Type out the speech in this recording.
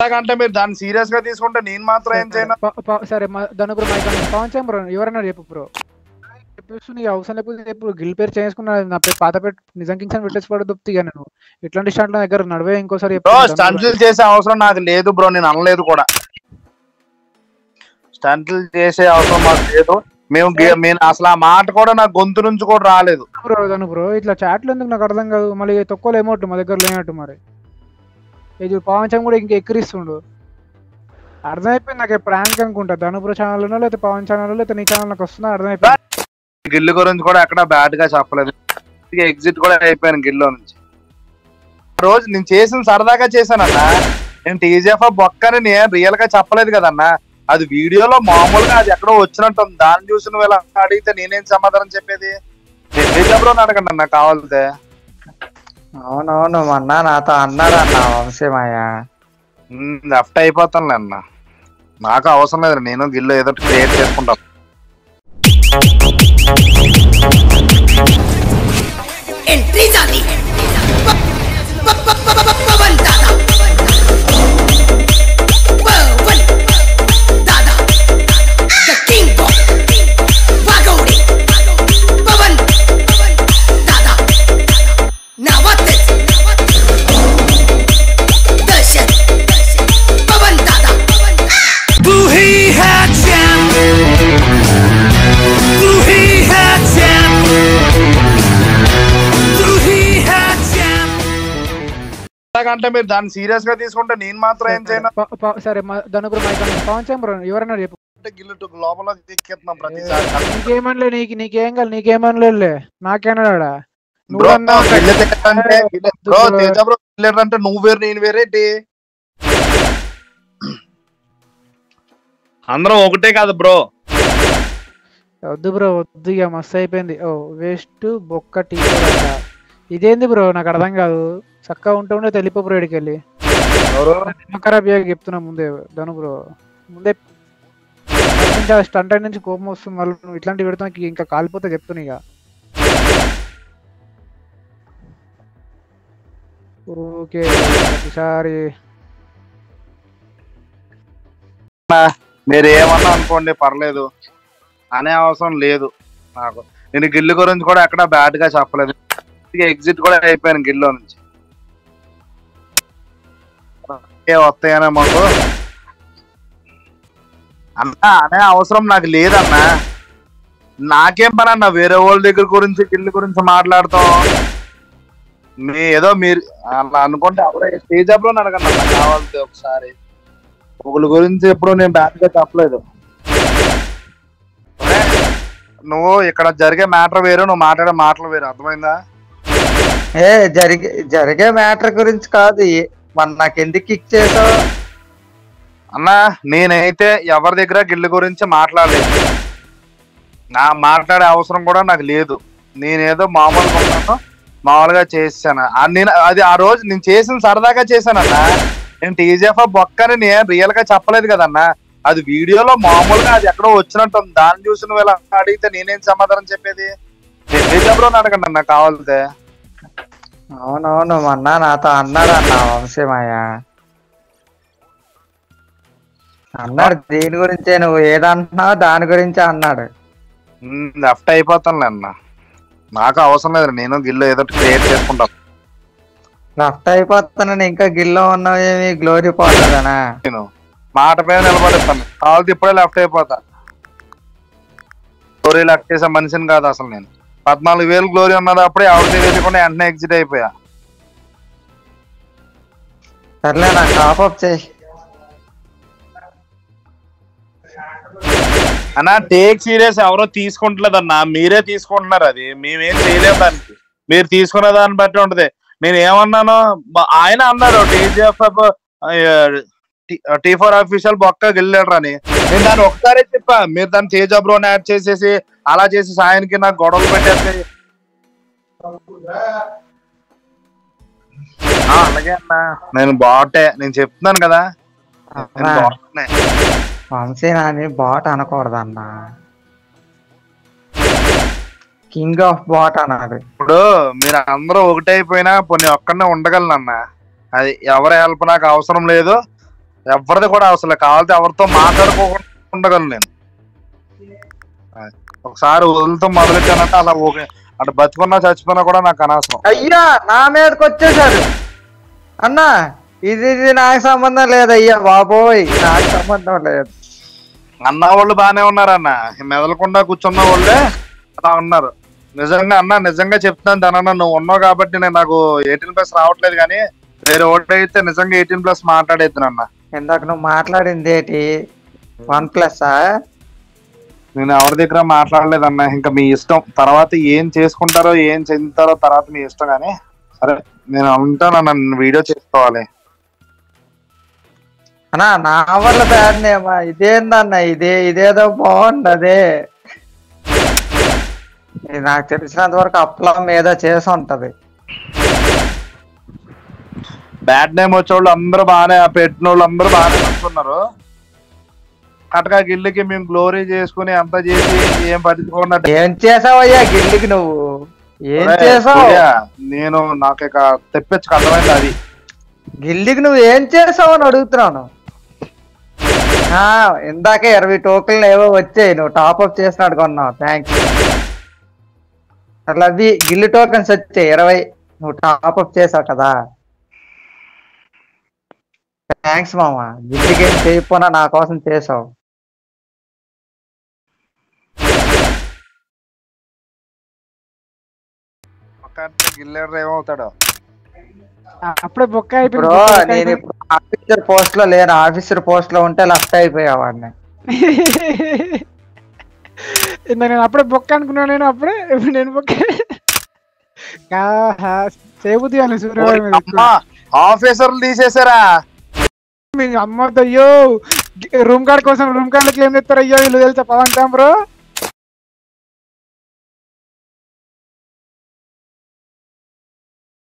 అంటే మీరు దాన్ని సీరియస్ గా తీసుకుంటే నేను మాత్రం ఏం చేయను ప- ప- సరే మా- దాని బ్రో మైక్ ఆన్. పవన్ చేయం బ్రో ఎవరైనా చెప్పు బ్రో చెప్పేసి నీకు అవసరం లేకపోతే చెప్పు గిల్ పేరు చేసుకున్నా నా పేరు పాత పేరు నిజం కింగ్స్ అని పెట్టేసి పడదు ఇక నేను ఇట్లాంటి స్టాంట్ల దగ్గర నడివే ఇంకోసారి బ్రో చెప్తాను. స్టంట్లు చేసే అవసరం నాకు లేదు బ్రో నేను అనలేదు కూడా స్టంట్లు చేసే అవసరం మాకు లేదు మేము గే- నేను అసలు ఆ మాట కూడా నా గొంతు నుంచి కూడా రాలేదు బ్రో దాని బ్రో ఇట్లా చాట్లు ఎందుకు నాకు అర్థం కాదు మళ్ళీ తక్కువ ఏమోట్టు మా దగ్గర లేనట్టు మరి ఇది పవన్ చంగ్ కూడా ఇంకా ఎక్కిరిస్తుండు అర్థమైపోయింది నాకు ప్రాంక్ అనుకుంటా ధనుపుర ఛానల్ లేకపోతే పవన్ ఛానల్ లేకపోతే నీ ఛానల్ నాకు వస్తుందా అర్థమైపోయింది గిల్లు గురించి కూడా ఎక్కడ బ్యాడ్ గా చెప్పలేదు ఎగ్జిట్ కూడా అయిపోయాను గిల్లో నుంచి ఆ రోజు నేను చేసిన సరదాగా చేశానన్నా నేను టీజీఎఫ్ బొక్కని నేను రియల్ గా చెప్పలేదు కదన్నా అది వీడియోలో మామూలుగా అది ఎక్కడో వచ్చినట్టు ఉంది దాన్ని చూసి నువ్వు ఇలా అడిగితే నేనేం సమాధానం చెప్పేది టీజీఎఫ్ అడగండి అన్న కావాలితే అవునవును మొన్న నాతో అన్నాడు అన్న వంశీమయ్య లెఫ్ట్ అయిపోతానులే అన్న నాకు అవసరం లేదు నేను గిల్లు ఏదో క్రియేట్ చేసుకుంటాను एंट्री झाली प- प- प- प- प- पवन Dada Pawan Dada the king of Wagwade Pawan Dada नावातच दहशत पवन दादा तू ही है चैन तू ही है चैन तू ही है चैन అంటే మీరు దాన్ని సీరియస్ గా తీసుకుంటే నేను మాత్రం ఏం చేయను ప- ప- సరే మా- దాని బ్రో మైక్ ఆన్. పవన్ చేయం బ్రో ఎవరైనా చెప్పు అంటే గిల్లు టు- లోపల దిక్కెత్తున్నాం ప్రతిసారి నీకేమనలే నీకు నీకేం కాదు నీకేమనలే నాకేనాడా బ్రో నువ్వన్నా గిల్లు తిట్టంటే గిల్లు- బ్రో తేజ బ్రో గిల్లు అంటే నువ్వు వేరు నేను వేరేంటి అందరం ఒకటే కాదు బ్రో వద్దు బ్రో వద్దు ఇక మస్తు అయిపోయింది ఓ వేస్ట్ బొక్క టీ ఇదేంది బ్రో నాకు అర్థం కాదు చక్కగా ఉంటే ఉండే తెలిపో బ్రో ఇక్కడికి వెళ్ళి ఎవరు ఖరాబ్ అయ్యాక చెప్తున్నా ముందే ధను బ్రో ముందే స్టంట్ నుంచి కోపం వస్తుంది మళ్ళీ నువ్వు ఇట్లాంటి పెడతా ఇంకా కాలిపోతే చెప్తున్నా ఇక ఓకే ప్రతిసారి మీరు ఏమన్నా అనుకోండి పర్లేదు అనే అవసరం లేదు నాకు నేను గిల్లు గురించి కూడా ఎక్కడ బ్యాడ్ గా చెప్పలేదు ఎగ్జిట్ కూడా అయిపోయాను గిల్లో నుంచి ఏ వస్తాయనే మాకు అన్నా అనే అవసరం నాకు లేదన్నా నాకేం పని అన్న వేరే వాళ్ళ దగ్గర గురించి గిల్లు గురించి మాట్లాడతాం మీ ఏదో మీరు అలా అనుకుంటే అప్పుడే స్టేజ్ అప్ లో అడగండి అన్న కావాలంటే ఒకసారి ఒకళ్ళ గురించి ఎప్పుడు నేను బ్యాడ్ గా చెప్పలేదు ఒరే, నువ్వు ఇక్కడ జరిగే మ్యాటర్ వేరు నువ్వు మాట్లాడే మాటలు వేరు అర్థమైందా ఏ జరిగే జరిగే మ్యాటర్ గురించి కాదు ఏ- మరి నాకు ఎందుకు కిక్ చేసావు అన్నా నేనైతే ఎవరి దగ్గర గిల్లు గురించి మాట్లాడలేదు నా మాట్లాడే అవసరం కూడా నాకు లేదు నేనేదో మామూలుగా ఉన్నాను మామూలుగా చేశాను ఆ నేను అది ఆ రోజు నేను చేసిన సరదాగా చేశానన్నా నేను టీజీఎఫ్ బొక్కని నేను రియల్ గా చెప్పలేదు కదన్నా అది వీడియోలో మామూలుగా అది ఎక్కడో వచ్చినట్టు ఉంది దాన్ని చూసి నువ్వు ఇలా అడిగితే నేనేం సమాధానం చెప్పేది టీజీఎఫ్ లో అడగండి అన్న కావాలితే అవునవును మొన్న నాతో అన్నాడు అన్న వంశీమయ్య అన్నాడు దీని గురించే నువ్వు ఏదంటున్నావు దాని గురించే అన్నాడు లెఫ్ట్ అయిపోతానులే అన్న నాకు అవసరం లేదు నేను గిల్లు ఏదో క్రియేట్ చేసుకుంటాను లెఫ్ట్ అయిపోతానని ఇంకా గిల్లో ఉన్నావు ఏమి గ్లోరీ పోతుందనా నేను మాట మీద నిలబడతాను కావాలి ఇప్పుడే లెఫ్ట్ అయిపోతా గ్లోరీ లెఫ్ట్ చేసే మనిషిని కాదు అసలు నేను పద్నాలుగు వేలు గ్లోరీ ఉన్నది అప్పుడే ఎవరిది తెలియకుండా వెంటనే ఎగ్జిట్ అయిపోయా సర్లే నాకు టాప్అప్ చేయి అన్న టేక్ సీరియస్ ఎవరో తీసుకుంటలేదు అన్న మీరే తీసుకుంటున్నారు అది మేమేం చేయలేము దానికి మీరు తీసుకునే దాన్ని బట్టి ఉంటది నేను ఏమన్నాను బ- ఆయన అన్నారు టీజీఎఫ్ టీ ఫోర్ అఫీషియల్ బొక్క గెళ్ళాడు అని నేను దాన్ని ఒకసారి చెప్పా మీరు దాన్ని తేజ బ్రోని యాడ్ చేసేసి అలా చేసి సాయానికి నాకు గొడవలు పెట్టేసి ఆ, అలాగే అన్న నేను బాటే నేను చెప్తున్నాను కదా నేను అన్నా, బాట్నే. వంశీ నాని బాట్ అనకూడదన్న కింగ్ ఆఫ్ బాట్ అన్నాడు ఇప్పుడు మీరు అందరూ ఒకటైపోయినా కొన్ని ఒక్కడనే ఉండగలను అన్న అది ఎవరి హెల్ప్ నాకు అవసరం లేదు ఎవరిది కూడా అవసరం లేదు కావాలంటే ఎవరితో మాట్లాడుకోకుండా ఉండగలను నేను ఆ, ఒకసారి వదులుతో మొదలెట్టానంటే అలా ఓకే అటు బతుకున్నా చచ్చిపోయినా కూడా నాకు అనవసరం అయ్యా నా మీదకి వచ్చేసారు అన్నా ఇది ఇది నాకు సంబంధం లేదు అయ్యా బాబోయ్ నాకు సంబంధం లేదు అన్న వాళ్ళు బానే ఉన్నారన్న మెదలకుండా కూర్చున్న వాళ్ళే అలా ఉన్నారు నిజంగా అన్న నిజంగా చెప్తున్నాను దానన్న నువ్వు ఉన్నావు కాబట్టి నేను నాకు ఎయిటీన్ ప్లస్ రావట్లేదు కానీ వేరే ఓటు అయితే నిజంగా ఎయిటీన్ ప్లస్ మాట్లాడేద్దునన్న ఇందాక నువ్వు మాట్లాడింది ఏంటి వన్ ప్లస్ నేను ఎవరి దగ్గర మాట్లాడలేదన్న ఇంకా మీ ఇష్టం తర్వాత ఏం చేసుకుంటారో ఏం చెందుతారో తర్వాత మీ ఇష్టం కానీ సరే నేను ఉంటానన్న నేను వీడియో చేసుకోవాలి అన్నా నా వల్ల బ్యాడ్ నేమా ఇదేందన్న ఇదే ఇదేదో బాగుంది అదే ఇది నాకు తెలిసినంత వరకు అప్లం ఏదో చేసి ఉంటది బ్యాడ్ నేమ్ వచ్చేవాళ్ళు అందరూ బాగానే పెట్టిన వాళ్ళు అందరూ బాగానే ఉంటున్నారు కటకా గిల్లికి మేము గ్లోరీ చేసుకుని అంతా చేసి ఏం పట్టించుకున్నట్టు ఏం చేసావయ్యా గిల్లికి నువ్వు ఏం చేసావు నేను నాకు ఇక తెప్పించు అర్థమైంది అది గిల్లికి నువ్వు ఏం చేసావు అని అడుగుతున్నాను ఆ, ఇందాకే ఇరవై టోకెన్లు ఏవో వచ్చాయి నువ్వు టాప్అప్ చేసినట్టు కొన్నావు థ్యాంక్స్ అట్లా అవి గిల్లి టోకెన్స్ వచ్చాయి ఇరవై నువ్వు టాప్అప్ చేసావు కదా థ్యాంక్స్ మామ గిల్లికి ఏం చేయకపోయినా నా కోసం చేసావు గిల్లెడర్ ఏమవుతాడు ఆ, అప్పుడే బొక్క అయిపోయింది ఇప్పుడు బొక్క నేను అయిపోయింది. ఇప్పుడు ఆఫీసర్ పోస్ట్ లో లేను ఆఫీసర్ పోస్ట్ లో ఉంటే లెఫ్ట్ అయిపోయావాడిని ఇందా నేను అప్పుడే బొక్క అనుకున్నాను నేను అప్పుడే ఇప్పుడు నేను బొక్క ఆహా, చేయబుద్ధి అని సూర్యవాడి మీద ఎక్కువ. అమ్మా ఆఫీసర్లు తీసేసారా మీ అమ్మతో అయ్యో రూమ్ కార్డ్ కోసం రూమ్ కార్డులకి ఏం తెస్తారు అయ్యో వీళ్ళు తెలుసా పవన్ సాం బ్రో